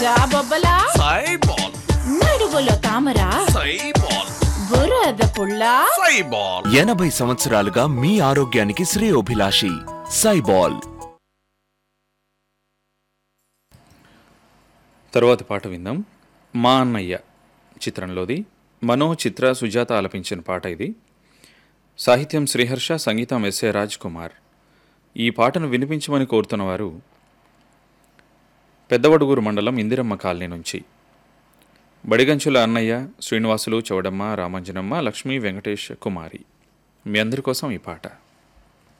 జాబొబ్బలా సైబాల్ నడుగులో తామరా సైబాల్ బురద పుల్ల సైబాల్ ఎనభై సంవత్సరాలుగా మీ ఆరోగ్యానికి శ్రేయోభిలాషి సైబాల్ తరువాతి పాట విందాం మా అన్నయ్య చిత్రంలోది మనో చిత్ర సుజాత ఆలపించిన పాట ఇది సాహిత్యం శ్రీహర్ష సంగీతం ఎస్ఏ రాజ్ కుమార్ ఈ పాటను వినిపించమని కోరుతున్న వారు పెద్దవడుగూరు మండలం ఇందిరమ్మ కాలనీ నుంచి బడిగంచుల అన్నయ్య శ్రీనివాసులు చౌడమ్మ రామంజనమ్మ లక్ష్మీ వెంకటేష్ కుమారి మీ అందరి కోసం ఈ పాట